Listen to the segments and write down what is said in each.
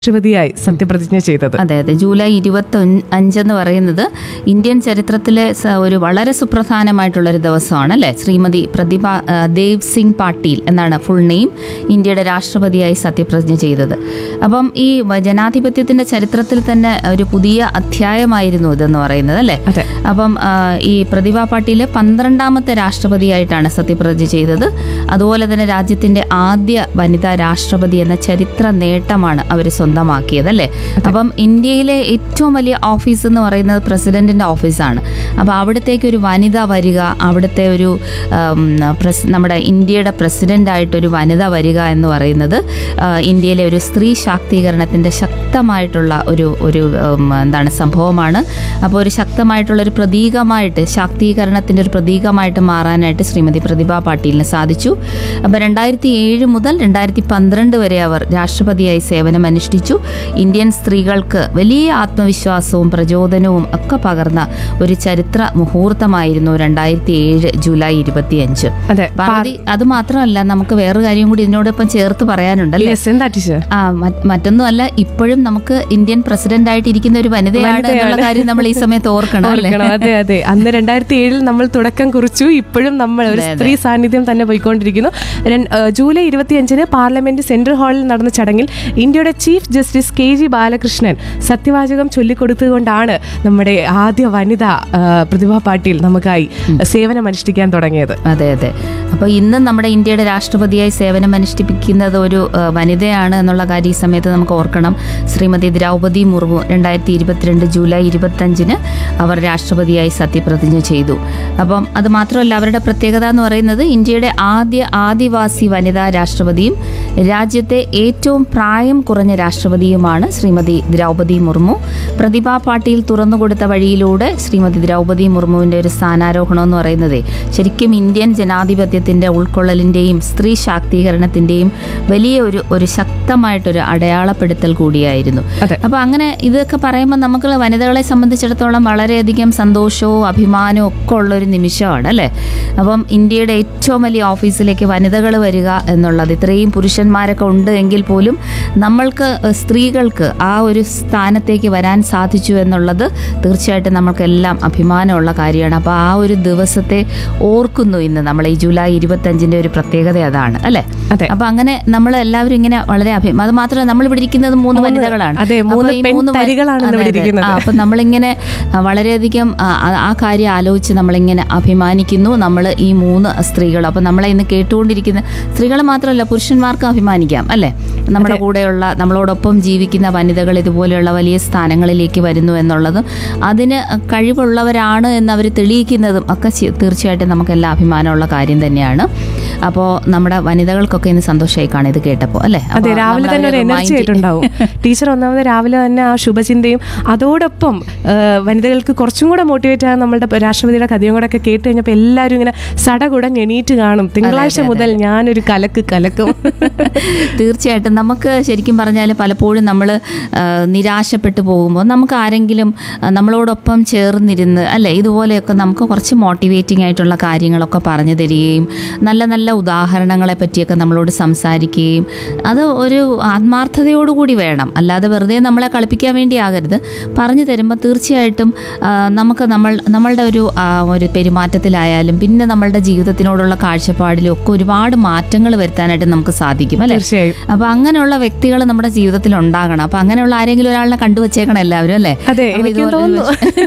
രാഷ്ട്രപതിയായി സത്യപ്രതിജ്ഞ ചെയ്തത് അതെ അതെ ജൂലൈ ഇരുപത്തി അഞ്ചെന്ന് പറയുന്നത് ഇന്ത്യൻ ചരിത്രത്തിലെ സ- ഒരു വളരെ സുപ്രധാനമായിട്ടുള്ള ഒരു ദിവസമാണ് അല്ലേ ശ്രീമതി പ്രതിഭ ആ, ദേവ് സിംഗ് പാട്ടീൽ എന്നാണ് ഫുൾ നെയിം ഇന്ത്യയുടെ രാഷ്ട്രപതിയായി സത്യപ്രതിജ്ഞ ചെയ്തത് അപ്പം ഈ വ- ജനാധിപത്യത്തിന്റെ ചരിത്രത്തിൽ തന്നെ ഒരു പുതിയ അധ്യായമായിരുന്നു ഇതെന്ന് പറയുന്നത് അല്ലേ അതെ അപ്പം ആ, ഈ പ്രതിഭ പാട്ടീല് പന്ത്രണ്ടാമത്തെ രാഷ്ട്രപതിയായിട്ടാണ് സത്യപ്രതിജ്ഞ ചെയ്തത് അതുപോലെ തന്നെ രാജ്യത്തിന്റെ ആദ്യ വനിതാ രാഷ്ട്രപതി എന്ന ചരിത്ര നേട്ടമാണ് അവർ സ്വന്തമാക്കിയത് അല്ലേ അപ്പം ഇന്ത്യയിലെ ഏറ്റവും വലിയ ഓഫീസ് എന്ന് പറയുന്നത് പ്രസിഡന്റിന്റെ ഓഫീസാണ് അപ്പോൾ അവിടത്തേക്ക് ഒരു വനിത വരിക അവിടുത്തെ ഒരു ഉം, പ്രസ് നമ്മുടെ ഇന്ത്യയുടെ പ്രസിഡന്റായിട്ടൊരു വനിത വരിക എന്ന് പറയുന്നത് ആ, ഇന്ത്യയിലെ ഒരു സ്ത്രീ ശാക്തീകരണത്തിന്റെ ശക്തമായിട്ടുള്ള ഒരു ഒരു ഉം, എന്താണ് സംഭവമാണ് അപ്പോൾ ഒരു ശക്തമായിട്ടുള്ള ഒരു പ്രതീകമായിട്ട് ശാക്തീകരണത്തിന്റെ ഒരു പ്രതീകമായിട്ട് മാറാനായിട്ട് ശ്രീമതി പ്രതിഭ പാട്ടീലിന് സാധിച്ചു അപ്പോൾ രണ്ടായിരത്തി ഏഴ് മുതൽ രണ്ടായിരത്തി പന്ത്രണ്ട് വരെ അവർ രാഷ്ട്രപതിയായി സേവനം അനുഷ്ഠിച്ചു ഇന്ത്യൻ സ്ത്രീകൾക്ക് വലിയ ആത്മവിശ്വാസവും പ്രചോദനവും ഒക്കെ പകർന്ന ഒരു ചരിത്ര മുഹൂർത്തമായിരുന്നു രണ്ടായിരത്തി ഏഴ് ജൂലൈ ഇരുപത്തിയഞ്ച് അതെ പാർവതി അത് മാത്രമല്ല നമുക്ക് വേറൊരു കാര്യം കൂടി ഇതിനോടൊപ്പം ചേർത്ത് പറയാനുണ്ടല്ലേ യെസ് എന്താ ടീച്ചർ ആ മറ്റ് മറ്റൊന്നുമല്ല ഇപ്പോഴും നമുക്ക് ഇന്ത്യൻ പ്രസിഡന്റ് ആയിട്ട് ഇരിക്കുന്ന ഒരു വനിതയാണ് എന്നുള്ള കാര്യം നമ്മൾ ഈ സമയത്ത് ഓർക്കണം അല്ലേ ഓർക്കണം അതെ അതെ അന്ന് രണ്ടായിരത്തി ഏഴിൽ നമ്മൾ തുടക്കം കുറിച്ചു ഇപ്പോഴും നമ്മൾ ഒരു സ്ത്രീ സാന്നിധ്യം തന്നെ പോയിക്കൊണ്ടിരിക്കുന്നു രൺ- ഏഹ് ജൂലൈ ഇരുപത്തിയഞ്ചിന് പാർലമെന്റ് സെൻട്രൽ ഹാളിൽ നടന്ന ചടങ്ങിൽ ഇന്ത്യയുടെ chief justice K G Balakrishnan സത്യവാചകം ചൊല്ലിക്കൊടുത്തുകൊണ്ടാണ് നമ്മുടെ ആദ്യ വനിത ഏഹ് പ്രതിഭ പാട്ടീൽ നമുക്കായി സേവനം അനുഷ്ഠിക്കാൻ തുടങ്ങിയത് അതെ അതെ അപ്പോൾ ഇന്ന് നമ്മുടെ ഇന്ത്യയുടെ രാഷ്ട്രപതിയായി സേവനം അനുഷ്ഠിപ്പിക്കുന്നത് ഒരു ആ, വനിതയാണ് എന്നുള്ള കാര്യം ഈ സമയത്ത് നമുക്ക് ഓർക്കണം ശ്രീമതി ദ്രൗപദി മുർമു രണ്ടായിരത്തി ഇരുപത്തിരണ്ട് ജൂലൈ ഇരുപത്തഞ്ചിന് അവർ രാഷ്ട്രപതിയായി സത്യപ്രതിജ്ഞ ചെയ്തു അപ്പം അത് മാത്രമല്ല അവരുടെ പ്രത്യേകത എന്ന് പറയുന്നത് ഇന്ത്യയുടെ ആദ്യ ആദിവാസി വനിതാ രാഷ്ട്രപതിയും രാജ്യത്തെ ഏറ്റവും പ്രായം കുറഞ്ഞ രാഷ്ട്രപതിയുമാണ് ശ്രീമതി ദ്രൗപദി മുർമു പ്രതിഭാ പാട്ടീൽ തുറന്നുകൊടുത്ത വഴിയിലൂടെ ശ്രീമതി ദ്രൗപദി മുർമുവിന്റെ ഒരു സ്ഥാനാരോഹണം എന്ന് പറയുന്നത് ശരിക്കും ഇന്ത്യൻ ജനാധിപത്യത്തിന്റെ ഉൾക്കൊള്ളലിന്റെയും സ്ത്രീ ശാക്തീകരണത്തിന്റെയും വലിയ ഒരു ഒരു ശക്തമായിട്ടൊരു അടയാളപ്പെടുത്തൽ കൂടിയായിരുന്നു അതെ. അപ്പൊ അങ്ങനെ ഇതൊക്കെ പറയുമ്പോൾ നമുക്ക് വനിതകളെ സംബന്ധിച്ചിടത്തോളം വളരെയധികം സന്തോഷവും അഭിമാനവും ഒക്കെ ഉള്ള ഒരു നിമിഷമാണ് അല്ലേ അപ്പം ഇന്ത്യയുടെ ഏറ്റവും വലിയ ഓഫീസിലേക്ക് വനിതകൾ വരിക എന്നുള്ളത് ഇത്രയും പുരുഷന്മാരൊക്കെ ഉണ്ട് എങ്കിൽ പോലും നമ്മൾക്ക് ഏഹ്, സ്ത്രീകൾക്ക് ആ ഒരു സ്ഥാനത്തേക്ക് വരാൻ സാധിച്ചു എന്നുള്ളത് തീർച്ചയായിട്ടും നമ്മൾക്കെല്ലാം അഭിമാനമുള്ള കാര്യമാണ് അപ്പോൾ ആ ഒരു ദിവസത്തെ ഓർക്കുന്നു ഇന്ന് നമ്മൾ ഈ ജൂലൈ ഇരുപത്തഞ്ചിന്റെ ഒരു പ്രത്യേകത അതാണ് അല്ലേ അതെ. അപ്പൊ അങ്ങനെ നമ്മൾ എല്ലാവരും ഇങ്ങനെ വളരെ അഭിമാനം അത് മാത്രമല്ല നമ്മൾ ഇവിടെ ഇരിക്കുന്നത് മൂന്ന് വനിതകളാണ് അതെ, അപ്പൊ മൂന്ന് ഈ പെൺ മൂന്ന് വ- തരികളാണ് അതെ, ഇവിടെ അതെ. ഇരിക്കുന്നത്. ആ, അപ്പൊ നമ്മളിങ്ങനെ ആ, വളരെയധികം ആ, ആ- ആ കാര്യം ആലോചിച്ച് നമ്മളിങ്ങനെ അഭിമാനിക്കുന്നു നമ്മൾ ഈ മൂന്ന് സ്ത്രീകൾ അപ്പൊ നമ്മളെ ഇന്ന് കേട്ടുകൊണ്ടിരിക്കുന്ന സ്ത്രീകൾ മാത്രമല്ല പുരുഷന്മാർക്കും അഭിമാനിക്കാം അല്ലേ നമ്മുടെ കൂടെയുള്ള നമ്മളോടൊപ്പം ജീവിക്കുന്ന വനിതകൾ ഇതുപോലെയുള്ള വലിയ സ്ഥാനങ്ങളിലേക്ക് വരുന്നു എന്നുള്ളതും അതിന് കഴിവുള്ളവരാണ് എന്ന് അവർ തെളിയിക്കുന്നതും ഒക്കെ ചി- തീർച്ചയായിട്ടും നമുക്കെല്ലാം അഭിമാനമുള്ള കാര്യം തന്നെയാണ് അപ്പോൾ നമ്മുടെ വനിതകൾക്കൊക്കെ ഇന്ന് സന്തോഷമായി കാണും ഇത് കേട്ടപ്പോൾ അല്ലേ അതെ അപ്പോൾ രാവിലെ തന്നെ ഒരു നമ്മളവരെ എനർജി remind- ആയിട്ടുണ്ടാവും ടീച്ചർ ഒന്നാമത് രാവിലെ തന്നെ ആ ശുഭചിന്തയും അതോടൊപ്പം ആ, വനിതകൾക്ക് കുറച്ചും കൂടെ മോട്ടിവേറ്റ് ആകാൻ നമ്മളുടെ രാഷ്ട്രപതിയുടെ കഥയും കൂടെ ഒക്കെ കേട്ട് കഴിഞ്ഞപ്പോൾ എല്ലാവരും ഇങ്ങനെ സടകുടഞ്ഞ് എണീറ്റ് കാണും തിങ്കളാഴ്ച മുതൽ ഞാനൊരു കലക്ക് കലക്കും തീർച്ചയായിട്ടും നമുക്ക് ശരിക്കും പറഞ്ഞാൽ പലപ്പോഴും നമ്മൾ നിരാശപ്പെട്ടു പോകുമ്പോൾ നമുക്ക് ആരെങ്കിലും ആ, നമ്മളോടൊപ്പം ചേർന്നിരുന്ന് അല്ലേ ഇതുപോലെയൊക്കെ നമുക്ക് കുറച്ച് മോട്ടിവേറ്റിംഗ് ആയിട്ടുള്ള കാര്യങ്ങളൊക്കെ പറഞ്ഞു തരികയും നല്ല നല്ല ഉദാഹരണങ്ങളെ പറ്റിയൊക്കെ നമ്മളോട് സംസാരിക്കുകയും അത് ഒരു ആത്മാർത്ഥതയോടുകൂടി വേണം അല്ലാതെ വെറുതെ നമ്മളെ കളിപ്പിക്കാൻ വേണ്ടി ആകരുത് പറഞ്ഞു തരുമ്പോൾ തീർച്ചയായിട്ടും ആ, നമുക്ക് നമ്മൾ നമ്മളുടെ ഒരു ആ, ഒരു പെരുമാറ്റത്തിലായാലും പിന്നെ നമ്മളുടെ ജീവിതത്തിനോടുള്ള കാഴ്ചപ്പാടിലും ഒക്കെ ഒരുപാട് മാറ്റങ്ങൾ വരുത്താനായിട്ട് നമുക്ക് സാധിക്കും അല്ലേ തീർച്ചയായും അപ്പൊ അങ്ങനെയുള്ള വ്യക്തികൾ നമ്മുടെ ജീവിതത്തിൽ ഉണ്ടാകണം അപ്പൊ അങ്ങനെയുള്ള ആരെങ്കിലും ഒരാളിനെ കണ്ടുവച്ചേക്കണം എല്ലാവരും അല്ലേ അതെ അപ്പൊ എനിക്കും ഇതുപോലെ തോന്നുന്നു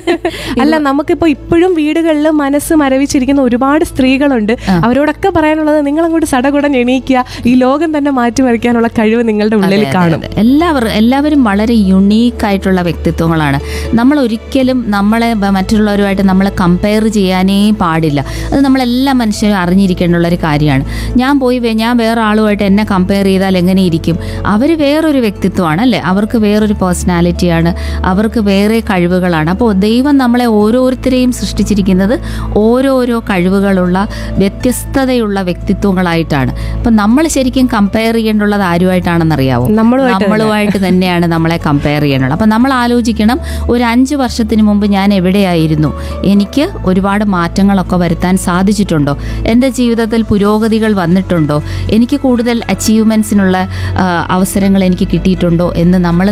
അല്ല നമുക്കിപ്പോ ഇപ്പോഴും വീടുകളിൽ മനസ്സ് മരവിച്ചിരിക്കുന്ന ഒരുപാട് സ്ത്രീകളുണ്ട് അവരോടൊക്കെ പറയാനുള്ളത് നിങ്ങൾ അങ്ങോട്ട് സടകുടഞ്ഞ് എണീക്കുക ഈ ലോകം തന്നെ മാറ്റിമറിക്കാനുള്ള കഴിവ് നിങ്ങളുടെ ഉള്ളിൽ കാണും അതെ. എല്ലാവരും എല്ലാവരും വളരെ യുണീക്ക് ആയിട്ടുള്ള വ്യക്തിത്വങ്ങളാണ് നമ്മൾ ഒരിക്കലും നമ്മളെ ബ- മറ്റുള്ളവരുമായിട്ട് നമ്മൾ കമ്പയർ ചെയ്യാനേ പാടില്ല അത് നമ്മളെല്ലാ മനുഷ്യരും അറിഞ്ഞിരിക്കേണ്ടുള്ള ഒരു കാര്യമാണ് ഞാൻ പോയി വേ- ഞാൻ വേറെ ആളുമായിട്ട് എന്നെ കമ്പയർ ചെയ്താൽ എങ്ങനെ ഇരിക്കും അവർ വേറൊരു വ്യക്തിത്വമാണ് അല്ലേ അവർക്ക് വേറൊരു പേഴ്സണാലിറ്റിയാണ് അവർക്ക് വേറെ കഴിവുകളാണ് അപ്പോൾ ദൈവം നമ്മളെ ഓരോരുത്തരെയും സൃഷ്ടിച്ചിരിക്കുന്നത് ഓരോരോ കഴിവുകളുള്ള വ്യത്യസ്തതയുള്ള വ്യക്തിത്വങ്ങളായിട്ടാണ് അപ്പം നമ്മൾ ശരിക്കും കമ്പയർ ചെയ്യേണ്ടുള്ളത് ആരുമായിട്ടാണെന്നറിയാവോ നമ്മളുമായിട്ട് നമ്മളുമായിട്ട് തന്നെയാണ് നമ്മളെ കമ്പയർ ചെയ്യാനുള്ളത് അപ്പം നമ്മൾ ആലോചിക്കണം ഒരു അഞ്ച് വർഷത്തിന് മുമ്പ് ഞാൻ എവിടെയായിരുന്നു എനിക്ക് ഒരുപാട് മാറ്റങ്ങളൊക്കെ വരുത്താൻ സാധിച്ചിട്ടുണ്ടോ എൻ്റെ ജീവിതത്തിൽ പുരോഗതികൾ വന്നിട്ടുണ്ടോ എനിക്ക് കൂടുതൽ അച്ചീവ്മെൻറ്റ്സിനുള്ള അവസരങ്ങൾ എനിക്ക് കിട്ടിയിട്ടുണ്ടോ എന്ന് നമ്മൾ